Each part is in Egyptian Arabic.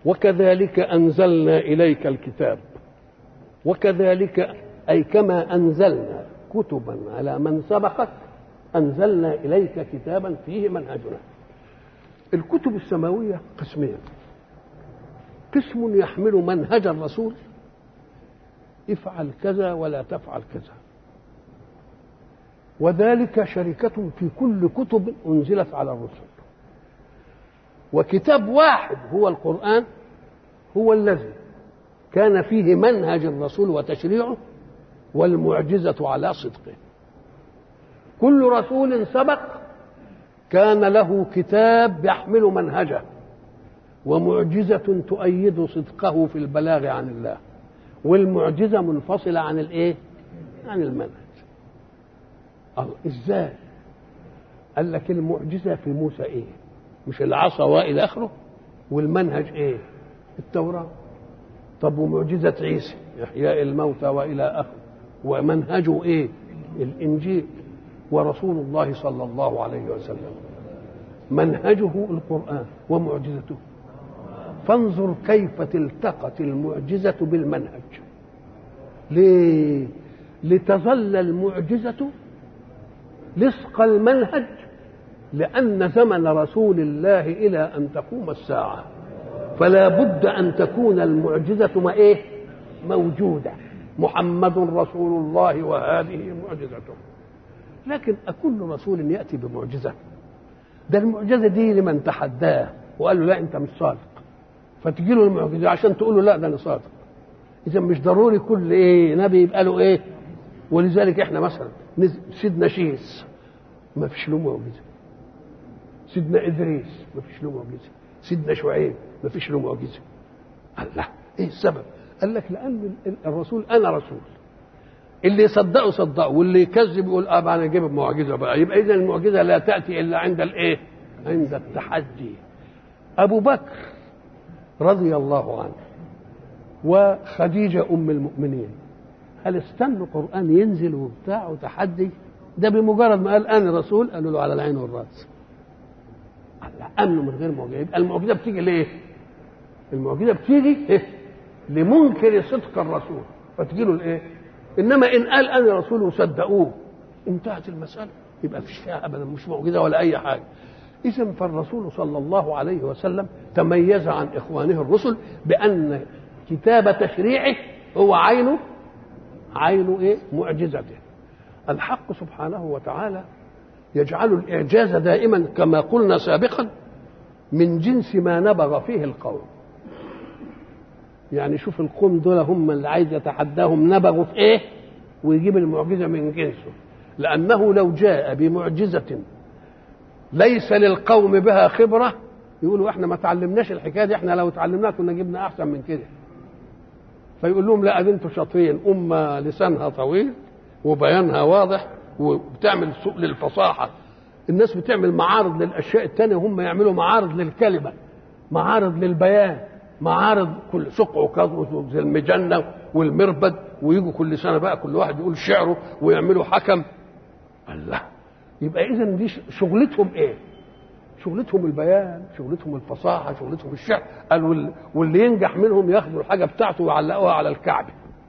وكذلك أنزلنا إليك الكتاب وكذلك أي كما أنزلنا كتبا على من سبقك أنزلنا إليك كتابا فيه منهجنا الكتب السماوية قسمين قسم يحمل منهج الرسول افعل كذا ولا تفعل كذا وذلك شركة في كل كتب أنزلت على الرسل وكتاب واحد هو القرآن هو الذي كان فيه منهج الرسول وتشريعه والمعجزة على صدقه كل رسول سبق كان له كتاب يحمل منهجه ومعجزة تؤيد صدقه في البلاغ عن الله والمعجزة منفصلة عن الايه؟ عن المنهج الله ازاي؟ قال لك المعجزة في موسى ايه؟ مش العصا والى اخره والمنهج ايه؟ التوراة طب ومعجزة عيسى إحياء الموتى وإلى آخره ومنهجه إيه؟ الإنجيل ورسول الله صلى الله عليه وسلم منهجه القرآن ومعجزته فانظر كيف التقت المعجزة بالمنهج ليه؟ لتظل المعجزة لصق المنهج لأن زمن رسول الله إلى أن تقوم الساعة فلا بد أن تكون المعجزة ما إيه موجودة محمد رسول الله وهذه معجزته لكن أكل رسول يأتي بمعجزة ده المعجزة دي لمن تحداه وقال له لا أنت مش صادق فتجي له المعجزة عشان تقول له لا ده أنا صادق إذا مش ضروري كل إيه نبي يبقى له إيه ولذلك إحنا مثلا سيدنا شيس ما فيش له معجزة سيدنا إدريس ما فيش له معجزة سيدنا شعيب ما فيش له معجزه قال لا ايه السبب قال لك لان الرسول انا رسول اللي يصدقه صدقه واللي يكذب يقول اه انا اجيب معجزه بقى يبقى اذا المعجزه لا تاتي الا عند الايه عند التحدي ابو بكر رضي الله عنه وخديجه ام المؤمنين هل استنوا القران ينزل وبتاع وتحدي ده بمجرد ما قال انا رسول قالوا له على العين والراس امنوا من غير معجزه يبقى المعجزه بتيجي ليه؟ المعجزه بتيجي إيه؟ لمنكر صدق الرسول فتجي له الايه؟ انما ان قال انا رسول وصدقوه انتهت المساله يبقى فيش فيها ابدا مش معجزه ولا اي حاجه اذا فالرسول صلى الله عليه وسلم تميز عن اخوانه الرسل بان كتاب تشريعه هو عينه عينه ايه؟ معجزته الحق سبحانه وتعالى يجعل الإعجاز دائما كما قلنا سابقا من جنس ما نبغ فيه القوم يعني شوف القوم دول هم اللي عايز يتحداهم نبغوا في ايه ويجيب المعجزة من جنسه لأنه لو جاء بمعجزة ليس للقوم بها خبرة يقولوا احنا ما تعلمناش الحكاية دي احنا لو تعلمناها كنا جبنا أحسن من كده فيقول لهم لا انتوا شاطرين أمة لسانها طويل وبيانها واضح وبتعمل سوق للفصاحة الناس بتعمل معارض للأشياء التانية وهم يعملوا معارض للكلمة معارض للبيان معارض كل سوق عكاظ زي المجنة والمربد ويجوا كل سنة بقى كل واحد يقول شعره ويعملوا حكم الله يبقى إذا دي شغلتهم إيه؟ شغلتهم البيان شغلتهم الفصاحة شغلتهم الشعر قال واللي ينجح منهم ياخدوا الحاجة بتاعته ويعلقوها على الكعبة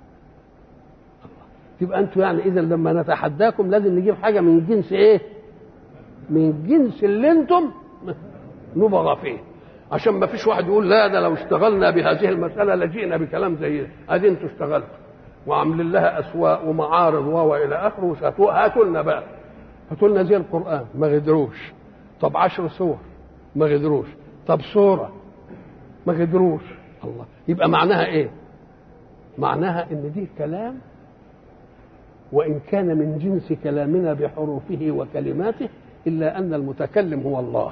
تبقى انتوا يعني اذا لما نتحداكم لازم نجيب حاجه من جنس ايه؟ من جنس اللي انتم نبغى فيه عشان ما فيش واحد يقول لا ده لو اشتغلنا بهذه المساله لجئنا بكلام زي ده ادي انتوا اشتغلتوا وعاملين لها اسواق ومعارض والى اخره هاتوا لنا بقى هاتوا لنا زي القران ما غدروش طب عشر صور ما غدروش طب صوره ما غدروش الله يبقى معناها ايه؟ معناها ان دي كلام وإن كان من جنس كلامنا بحروفه وكلماته إلا أن المتكلم هو الله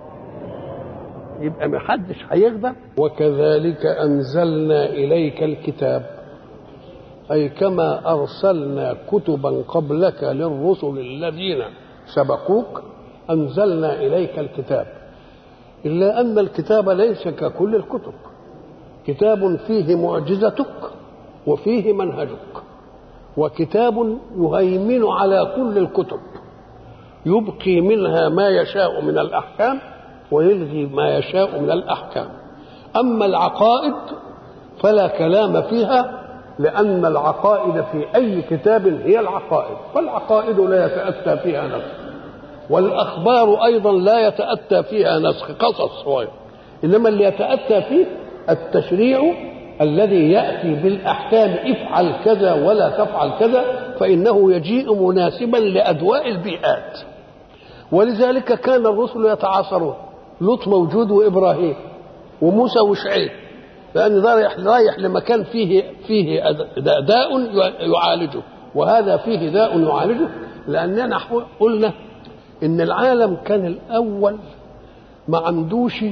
يبقى محدش هيقدر وكذلك أنزلنا إليك الكتاب أي كما أرسلنا كتبا قبلك للرسل الذين سبقوك أنزلنا إليك الكتاب إلا أن الكتاب ليس ككل الكتب كتاب فيه معجزتك وفيه منهجك وكتاب يهيمن على كل الكتب يبقي منها ما يشاء من الأحكام ويلغي ما يشاء من الأحكام أما العقائد فلا كلام فيها لأن العقائد في أي كتاب هي العقائد فالعقائد لا يتأتى فيها نسخ والأخبار أيضا لا يتأتى فيها نسخ قصص هو إنما اللي يتأتى فيه التشريع الذي يأتي بالأحكام افعل كذا ولا تفعل كذا فإنه يجيء مناسبا لأدواء البيئات ولذلك كان الرسل يتعاصرون لوط موجود وإبراهيم وموسى وشعيب لأن ده رايح رايح لمكان فيه فيه داء يعالجه وهذا فيه داء يعالجه لأننا قلنا إن العالم كان الأول ما عندوش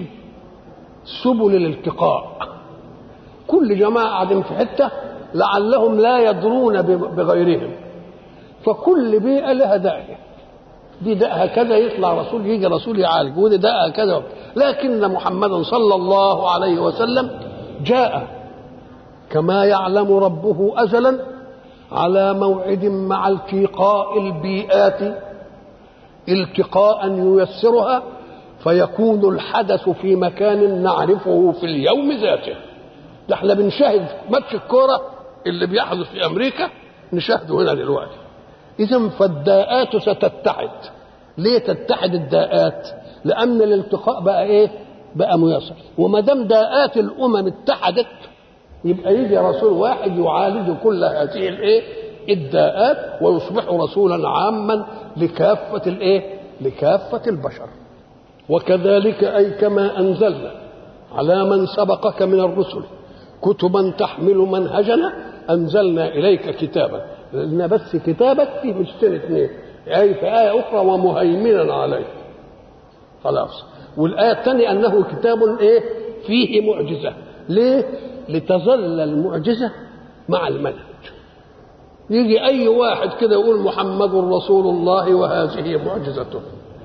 سبل الالتقاء كل جماعة قاعدين في حتة لعلهم لا يدرون بغيرهم فكل بيئة لها داعية دي دقها كذا يطلع رسول يجي رسول يعالج ودي دقها كذا لكن محمدا صلى الله عليه وسلم جاء كما يعلم ربه أزلا على موعد مع التقاء البيئات التقاء ييسرها فيكون الحدث في مكان نعرفه في اليوم ذاته ده احنا بنشاهد ماتش الكوره اللي بيحدث في امريكا نشاهده هنا دلوقتي اذا فالداءات ستتحد ليه تتحد الداءات لان الالتقاء بقى ايه بقى ميسر وما دام داءات الامم اتحدت يبقى يجي رسول واحد يعالج كل هذه الايه الداءات ويصبح رسولا عاما لكافه الايه لكافه البشر وكذلك اي كما انزلنا على من سبقك من الرسل كتبا تحمل منهجنا انزلنا اليك كتابا لان بس كتابك فيه مشتري اثنين اي في ايه اخرى ومهيمنا عليه خلاص والايه الثانيه انه كتاب ايه فيه معجزه ليه لتظل المعجزه مع المنهج يجي اي واحد كده يقول محمد رسول الله وهذه معجزته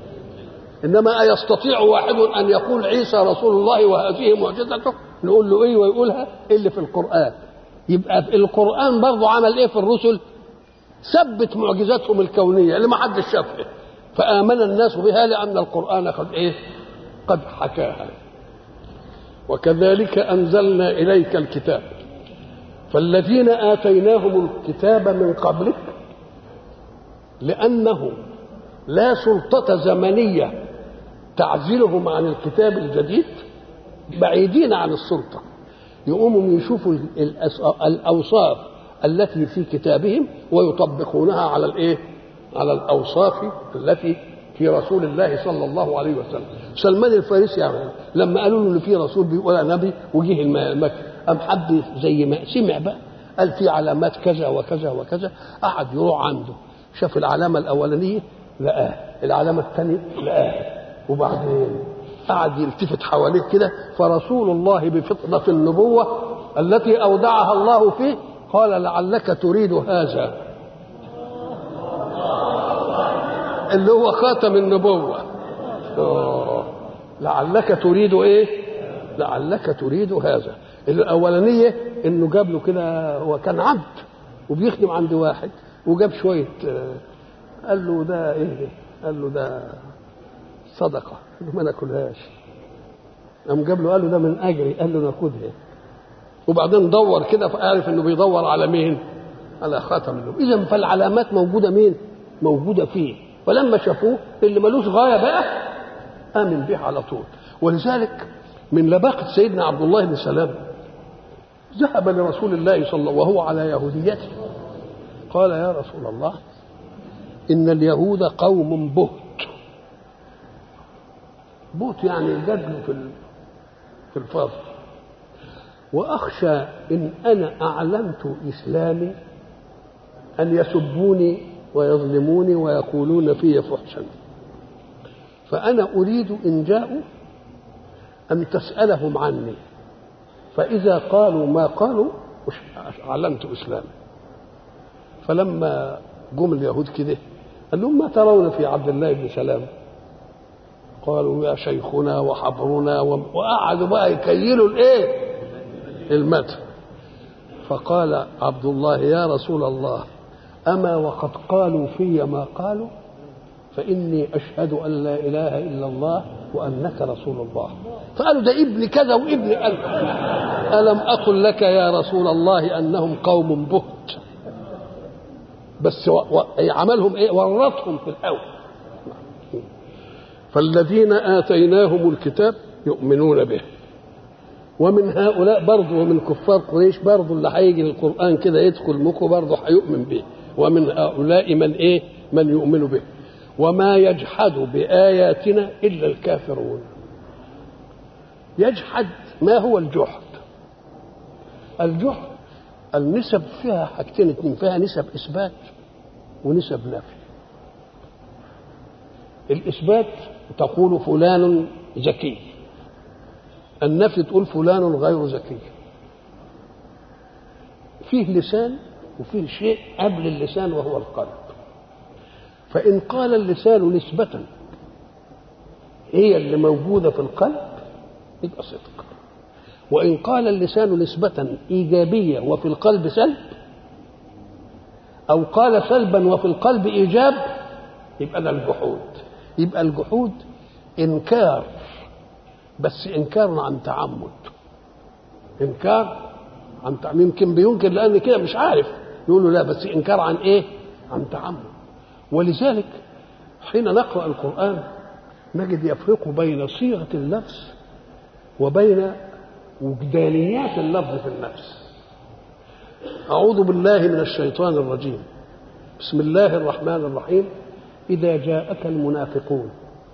انما يستطيع واحد ان يقول عيسى رسول الله وهذه معجزته نقول له ايه ويقولها اللي في القران يبقى في القران برضه عمل ايه في الرسل ثبت معجزاتهم الكونيه اللي ما حدش شافها فامن الناس بها لان القران قد ايه قد حكاها وكذلك انزلنا اليك الكتاب فالذين اتيناهم الكتاب من قبلك لانه لا سلطه زمنيه تعزلهم عن الكتاب الجديد بعيدين عن السلطة يقوموا يشوفوا الأوصاف التي في كتابهم ويطبقونها على الإيه؟ على الأوصاف التي في رسول الله صلى الله عليه وسلم سلمان الفارسي يعني لما قالوا له ان في رسول بيقول نبي وجه المكة قام حد زي ما سمع بقى قال في علامات كذا وكذا وكذا قعد يروح عنده شاف العلامة الأولانية لقاه العلامة الثانية لقاه وبعدين قعد يلتفت حواليه كده فرسول الله بفطنة النبوة التي أودعها الله فيه قال لعلك تريد هذا اللي هو خاتم النبوة أوه. لعلك تريد ايه لعلك تريد هذا الأولانية انه جاب له كده هو كان عبد وبيخدم عند واحد وجاب شوية قال له ده ايه قال له ده صدقه قال له ما ناكلهاش قام جاب له قال له ده من اجري قال له ناخدها وبعدين دور كده فعرف انه بيدور على مين على خاتم النبوة اذا فالعلامات موجوده مين موجوده فيه فلما شافوه اللي ملوش غايه بقى امن به على طول ولذلك من لباقة سيدنا عبد الله بن سلام ذهب لرسول الله صلى الله وهو على يهوديته قال يا رسول الله إن اليهود قوم بهت بوت يعني جدل في في الفضل واخشى ان انا اعلنت اسلامي ان يسبوني ويظلموني ويقولون في فحشا فانا اريد ان جاءوا ان تسالهم عني فاذا قالوا ما قالوا اعلنت اسلامي فلما جم اليهود كده قال لهم ما ترون في عبد الله بن سلام قالوا يا شيخنا وحبرنا وقعدوا بقى يكيلوا الايه المدح فقال عبد الله يا رسول الله اما وقد قالوا في ما قالوا فاني اشهد ان لا اله الا الله وانك رسول الله فقالوا ده ابن كذا وابن قال الم اقل لك يا رسول الله انهم قوم بهت بس و... و... عملهم ايه ورطهم في الاول فالذين اتيناهم الكتاب يؤمنون به ومن هؤلاء برضه ومن كفار قريش برضه اللي هيجي القران كده يدخل مخه برضه هيؤمن به ومن هؤلاء من ايه من يؤمن به وما يجحد بآياتنا إلا الكافرون يجحد ما هو الجحد الجحد النسب فيها حاجتين اتنين فيها نسب إثبات ونسب نفي الإثبات تقول فلان ذكي النفي تقول فلان غير ذكي فيه لسان وفيه شيء قبل اللسان وهو القلب فإن قال اللسان نسبة هي اللي موجودة في القلب يبقى صدق وإن قال اللسان نسبة إيجابية وفي القلب سلب أو قال سلبا وفي القلب إيجاب يبقى ده الجحود يبقى الجحود إنكار بس إنكار عن تعمد إنكار عن تعمد يمكن بينكر لأن كده مش عارف يقولوا لا بس إنكار عن إيه؟ عن تعمد ولذلك حين نقرأ القرآن نجد يفرق بين صيغة اللفظ وبين وجدانيات اللفظ في النفس أعوذ بالله من الشيطان الرجيم بسم الله الرحمن الرحيم إذا جاءك المنافقون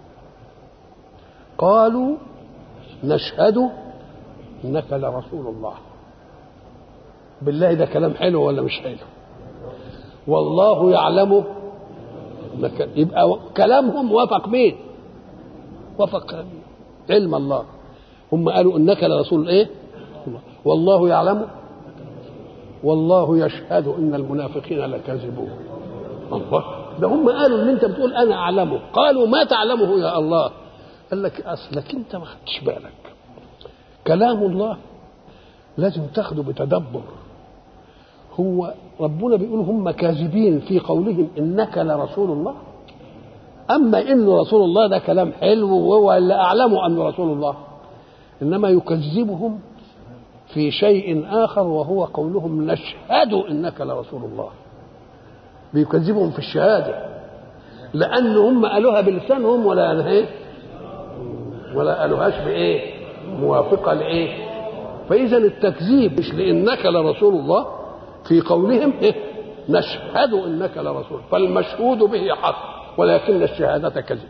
قالوا نشهد إنك لرسول الله بالله ده كلام حلو ولا مش حلو والله يعلم يبقى كلامهم وافق مين وافق علم الله هم قالوا انك لرسول ايه والله يعلم والله يشهد ان المنافقين لكاذبون الله ده هم قالوا ان انت بتقول انا اعلمه قالوا ما تعلمه يا الله قال لك اصلك انت ما خدتش بالك كلام الله لازم تاخده بتدبر هو ربنا بيقول هم كاذبين في قولهم انك لرسول الله اما انه رسول الله ده كلام حلو وهو اللي اعلمه انه رسول الله انما يكذبهم في شيء اخر وهو قولهم نشهد انك لرسول الله بيكذبهم في الشهاده لان هم قالوها بلسانهم ولا ايه ولا قالوهاش بايه موافقه لايه فاذا التكذيب مش لانك لرسول الله في قولهم إيه؟ نشهد انك لرسول فالمشهود به حق ولكن الشهاده كذب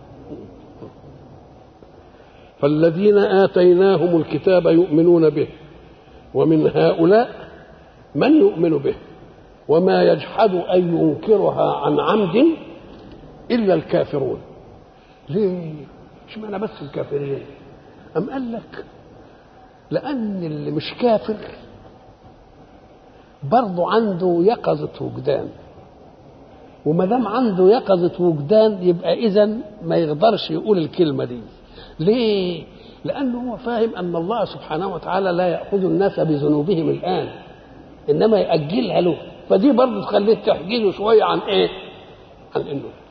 فالذين اتيناهم الكتاب يؤمنون به ومن هؤلاء من يؤمن به وما يجحد ان ينكرها عن عمد الا الكافرون ليه اشمعنى بس الكافرين ام قال لك لان اللي مش كافر برضه عنده يقظة وجدان وما دام عنده يقظة وجدان يبقى إذا ما يقدرش يقول الكلمة دي ليه؟ لأنه هو فاهم أن الله سبحانه وتعالى لا يأخذ الناس بذنوبهم الآن إنما يأجلها له فدي برضه تخليه تحجزه شوية عن إيه؟ عن إنه